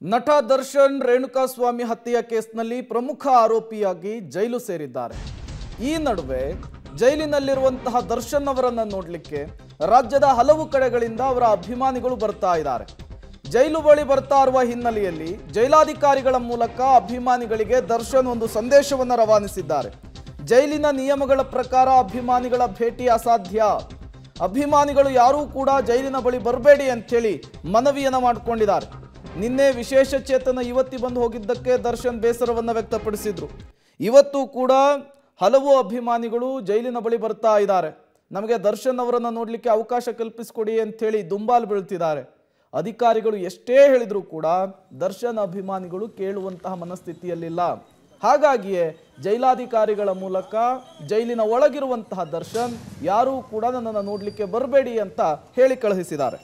ನಟ ದರ್ಶನ್ ರೇಣುಕಾಸ್ವಾಮಿ ಹತ್ಯೆಯ ಕೇಸ್ನಲ್ಲಿ ಪ್ರಮುಖ ಆರೋಪಿಯಾಗಿ ಜೈಲು ಸೇರಿದ್ದಾರೆ ಈ ನಡುವೆ ಜೈಲಿನಲ್ಲಿರುವಂತಹ ದರ್ಶನ್ ಅವರನ್ನ ನೋಡಲಿಕ್ಕೆ ರಾಜ್ಯದ ಹಲವು ಕಡೆಗಳಿಂದ ಅವರ ಅಭಿಮಾನಿಗಳು ಬರ್ತಾ ಇದ್ದಾರೆ ಜೈಲು ಬಳಿ ಬರ್ತಾ ಇರುವ ಹಿನ್ನೆಲೆಯಲ್ಲಿ ಜೈಲಾಧಿಕಾರಿಗಳ ಮೂಲಕ ಅಭಿಮಾನಿಗಳಿಗೆ ದರ್ಶನ್ ಒಂದು ಸಂದೇಶವನ್ನು ರವಾನಿಸಿದ್ದಾರೆ ಜೈಲಿನ ನಿಯಮಗಳ ಪ್ರಕಾರ ಅಭಿಮಾನಿಗಳ ಭೇಟಿ ಅಸಾಧ್ಯ ಅಭಿಮಾನಿಗಳು ಯಾರೂ ಕೂಡ ಜೈಲಿನ ಬಳಿ ಬರಬೇಡಿ ಅಂತೇಳಿ ಮನವಿಯನ್ನ ಮಾಡಿಕೊಂಡಿದ್ದಾರೆ ನಿನ್ನೆ ವಿಶೇಷ ಚೇತನ ಯುವತಿ ಬಂದು ಹೋಗಿದ್ದಕ್ಕೆ ದರ್ಶನ್ ಬೇಸರವನ್ನ ವ್ಯಕ್ತಪಡಿಸಿದ್ರು ಇವತ್ತು ಕೂಡ ಹಲವು ಅಭಿಮಾನಿಗಳು ಜೈಲಿನ ಬಳಿ ಬರ್ತಾ ಇದ್ದಾರೆ ನಮಗೆ ದರ್ಶನ್ ಅವರನ್ನ ನೋಡಲಿಕ್ಕೆ ಅವಕಾಶ ಕಲ್ಪಿಸಿಕೊಡಿ ಅಂತೇಳಿ ದುಂಬಾಲು ಬೀಳ್ತಿದ್ದಾರೆ ಅಧಿಕಾರಿಗಳು ಎಷ್ಟೇ ಹೇಳಿದ್ರು ಕೂಡ ದರ್ಶನ್ ಅಭಿಮಾನಿಗಳು ಕೇಳುವಂತಹ ಮನಸ್ಥಿತಿಯಲ್ಲಿಲ್ಲ ಹಾಗಾಗಿಯೇ ಜೈಲಾಧಿಕಾರಿಗಳ ಮೂಲಕ ಜೈಲಿನ ಒಳಗಿರುವಂತಹ ದರ್ಶನ್ ಯಾರೂ ಕೂಡ ನನ್ನನ್ನು ನೋಡಲಿಕ್ಕೆ ಬರಬೇಡಿ ಅಂತ ಹೇಳಿ ಕಳುಹಿಸಿದ್ದಾರೆ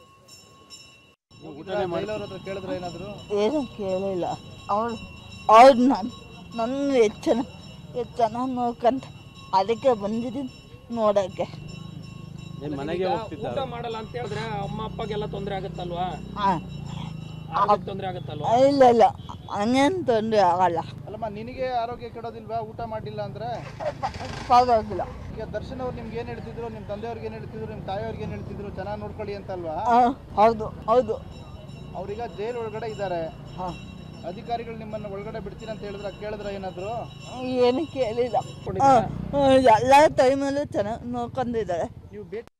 ಏನು ಕೇಳಿಲ್ಲ ಅವ್ರು ಅವ್ರು ನಾನು ನನ್ನ ಹೆಚ್ಚನ ಹೆಚ್ಚನ ನೋಡ್ಕಂತ ಅದಕ್ಕೆ ಬಂದಿದ್ದೀನಿ ನೋಡೋಕ್ಕೆ ಏನ್ ಮನೆಗೆ ಹೋಗ್ತಿದ್ದ ಊಟ ಮಾಡಲ್ಲ ಅಂತ ಹೇಳಿದ್ರೆ ಅಮ್ಮ ಅಪ್ಪಗೆಲ್ಲ ತೊಂದರೆ ಆಗುತ್ತಲ್ವಾ ಹಾಂ ಆರೋಗ್ಯಕ್ಕೆ ತೊಂದರೆ ಆಗುತ್ತಲ್ವಾ ಇಲ್ಲ ಇಲ್ಲ ಹಂಗೇನು ತೊಂದರೆ ಆಗಲ್ಲ ಅಲ್ಲಮ್ಮ ನಿನಗೆ ಆರೋಗ್ಯ ಕೆಡೋದಿಲ್ವಾ ಊಟ ಮಾಡಿಲ್ಲ ಅಂದ್ರೆ ಪರವಾಗಿಲ್ಲ ಈಗ ದರ್ಶನ್ ಅವ್ರು ನಿಮ್ಗೆ ಏನ್ ಹೇಳ್ತಿದ್ರು ನಿಮ್ಮ ತಂದೆಯವ್ರಿಗೆ ಏನ್ ಹೇಳ್ತಿದ್ರು ನಿಮ್ಮ ತಾಯಿಯವ್ರಿಗೆ ಏನ್ ಹೇಳ್ತಿದ್ರು ಚೆನ್ನಾಗಿ ನೋಡ್ಕೊಳ್ಳಿ ಅಂತಲ್ವಾ ಹಾಂ ಹೌದು ಹೌದು ಅವ್ರೀಗ ಜೈಲ್ ಒಳಗಡೆ ಇದ್ದಾರೆ ಹಾಂ ಅಧಿಕಾರಿಗಳು ನಿಮ್ಮನ್ನ ಒಳಗಡೆ ಬಿಡ್ತೀನಿ ಅಂತ ಹೇಳಿದ್ರ ಕೇಳಿದ್ರ ಏನಾದ್ರು ಏನು ಕೇಳಿಲ್ಲ ಎಲ್ಲ ಟೈಮಲ್ಲೂ ಚೆನ್ನಾಗಿ ನೋಡ್ಕೊಂಡಿದ್ದಾರೆ ನೀವು ಭೇಟಿ